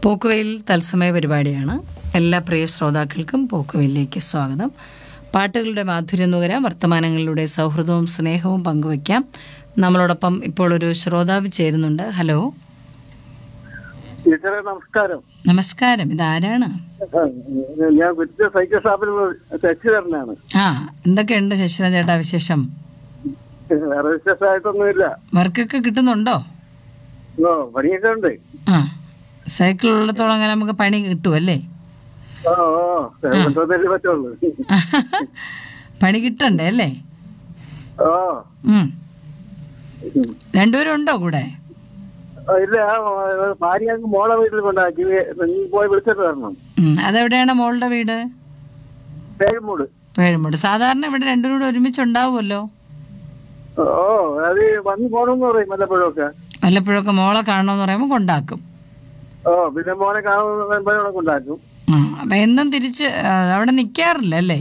പോക്കുവെയിൽ തത്സമയ പരിപാടിയാണ് എല്ലാ പ്രിയ ശ്രോതാക്കൾക്കും പോക്കുവെയിലേക്ക് സ്വാഗതം പാട്ടുകളുടെ മാധുര്യം നുകരാം വർത്തമാനങ്ങളിലൂടെ സൗഹൃദവും സ്നേഹവും പങ്കുവയ്ക്കാം നമ്മളോടൊപ്പം ഇപ്പോൾ ഒരു ശ്രോതാവ് ചേരുന്നുണ്ട് ഹലോ ടീച്ചറെ നമസ്കാരം നമസ്കാരം ഇതാരാണ് ഞാൻ വിളിച്ച സൈക്കിൾ ഷാപ്പിൽ ശശിധരനാണ് ആ എന്തൊക്കെയുണ്ട് ശശിധരൻ ചേട്ടാ വിശേഷം വേറെ വിശേഷമായിട്ടൊന്നുമില്ല വർക്കൊക്കെ കിട്ടുന്നുണ്ടോ ഓ പണിയൊക്കെ ഉണ്ട് ആ സൈക്കിൾ ഉള്ളിടത്തോളം അങ്ങനെ നമുക്ക് പണി കിട്ടുമല്ലേ ഓ ഓ കൊണ്ടുവന്നല്ലേ പറ്റുള്ളൂ പണി കിട്ടണ്ടേ അല്ലേ ഓ ഉം. രണ്ടുപേരും ഉണ്ടോ കൂടെ ഓ, ഇല്ല ഭാര്യ അങ്ങ് മോളെ വീട്ടിൽ കൊണ്ടാക്കി നീ പോയി വിളിച്ചിട്ട് വരണം ഉം. അതെവിടെയാണ് മോളുടെ വീട് പേരുമൂട് പേഴുമൂട് സാധാരണ ഇവിടെ രണ്ടും കൂടെ ഒരുമിച്ച് ഉണ്ടാവുമല്ലോ ഓ അത് വന്ന് പോണെന്ന് പറയും വല്ലപ്പോഴും ഒക്കെ വല്ലപ്പോഴൊക്കെ മോളെ കാണണമെന്ന് പറയുമ്പോൾ കൊണ്ടാക്കും ഓ പിന്നെ മോനെ കാണുമ്പോഴെ കൊണ്ടാക്കും ആ അപ്പം എന്നും തിരിച്ച് ആ, അവിടെ നിൽക്കാറില്ല അല്ലേ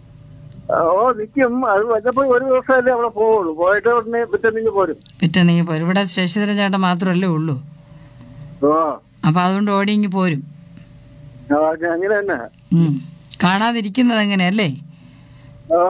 ഓ നിക്കും അത് വല്ലപ്പോഴും ഒരു ദിവസമല്ലേ അവിടെ പോവുള്ളൂ പോയിട്ട് ഉടനെ പിറ്റേന്ന് പോരും പിറ്റേന്നെങ്കിൽ പോരും ഇവിടെ ശശിധരൻ ചേട്ടൻ മാത്രമല്ലേ ഉള്ളൂ ഓ അപ്പം അതുകൊണ്ട് ഓടി ഇങ്ങ് പോരും ആ, അങ്ങനെ തന്നെ ഉം. കാണാതിരിക്കുന്നത് എങ്ങനെയല്ലേ ഓ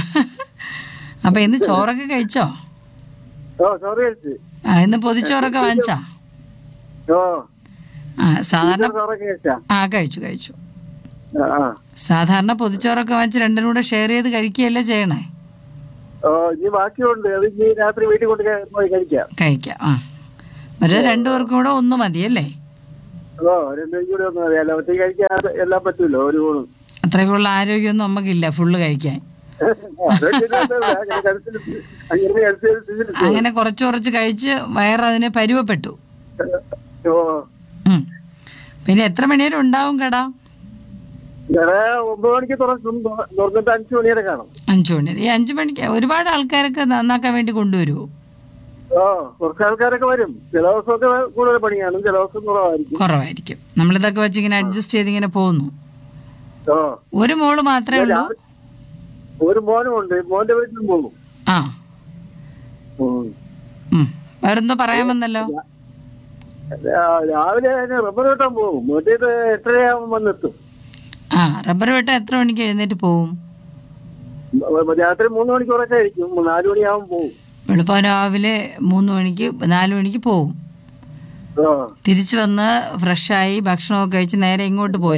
അപ്പം ഇന്ന് ചോറൊക്കെ കഴിച്ചോ ഓ സോറി ചേച്ചി ആ ഇന്ന് പൊതിച്ചോറൊക്കെ വാങ്ങിച്ചാ ഓ ആ സാധാരണ ചോറൊക്കെ കഴിച്ചാ ആ കഴിച്ചു കഴിച്ചു ആ, ആ സാധാരണ പൊതിച്ചോറൊക്കെ വാങ്ങിച്ച് രണ്ടിനും കൂടെ ഷെയർ ചെയ്ത് കഴിക്കുകയല്ലേ ചെയ്യണേ ഓ ഇനി ബാക്കിയുണ്ട് അത് ഇനി രാത്രി വീട്ടിൽ കൊണ്ട് ക- പോയി കഴിക്കാം കഴിക്കാം ആ മറ്റേ രണ്ടു പേർക്കും കൂടെ ഒന്ന് മതിയല്ലേ ഓ രണ്ടും കൂടി ഒന്നും അറിയാലോ ഒറ്റ കഴിക്കാൻ എല്ലാം പറ്റൂല്ലോ ഒരു ഊണും അത്രയ്ക്കുള്ള ആരോഗ്യമൊന്നും നമുക്കില്ല ഫുള്ള് കഴിക്കാൻ അതൊക്കെ ഇതുണ്ട്. അങ്ങനെ കരുത്തിൽ അങ്ങനെ കരുത്തിൽ സ്ഥിതിയില് അങ്ങനെ കുറച്ച് കുറച്ച് കഴിച്ച് വയറതിനെ പരുവപ്പെട്ടു ഓ ഉം. പിന്നെ എത്ര മണി വരെ ഉണ്ടാവും കട വേറെ ഒമ്പത് മണിക്ക് തുറക്കും തുറന്നിട്ട് അഞ്ചു മണി വരെ കാണും അഞ്ചു മണി വരെ. ഈ അഞ്ചു മണിക്ക് ഒരുപാട് ആൾക്കാരൊക്കെ നന്നാക്കാൻ വേണ്ടി കൊണ്ടുവരുമോ ഓ കുറച്ച് ആൾക്കാരൊക്കെ വരും ചില ദിവസമൊക്കെ കൂടുതൽ പണി കാണും ചില ദിവസം കുറവായിരിക്കും കുറവായിരിക്കും നമ്മളിതൊക്കെ വെച്ച് ഇങ്ങനെ അഡ്ജസ്റ്റ് ചെയ്ത് ഇങ്ങനെ പോകുന്നു ഓ ഒരു മോള് മാത്രമേ ഉള്ളൂ ഒരു മോനും ഉണ്ട് മോന്റെ വീട്ടിലും പോകും ആ ഉം. ഉം. വേറെന്തോ പറയാൻ വന്നല്ലോ രാ- രാവിലെ അതിന് റബ്ബർ വെട്ടാൻ പോകും മറ്റേത് എട്ടരയാകുമ്പോൾ വന്നെത്തും ആ റബ്ബർ വെട്ട എത്ര മണിക്ക് എഴുന്നേറ്റ് പോവും മ- രാത്രി മൂന്ന് മണിക്കൂറൊക്കെ ആയിരിക്കും നാലു മണിയാകുമ്പോൾ പോകും വെളുപ്പം രാവിലെ മൂന്ന് മണിക്ക് നാല് മണിക്ക് പോവും ഓ തിരിച്ചു വന്ന് ഫ്രഷായി ഭക്ഷണമൊക്കെ കഴിച്ച് നേരെ ഇങ്ങോട്ട് പോരും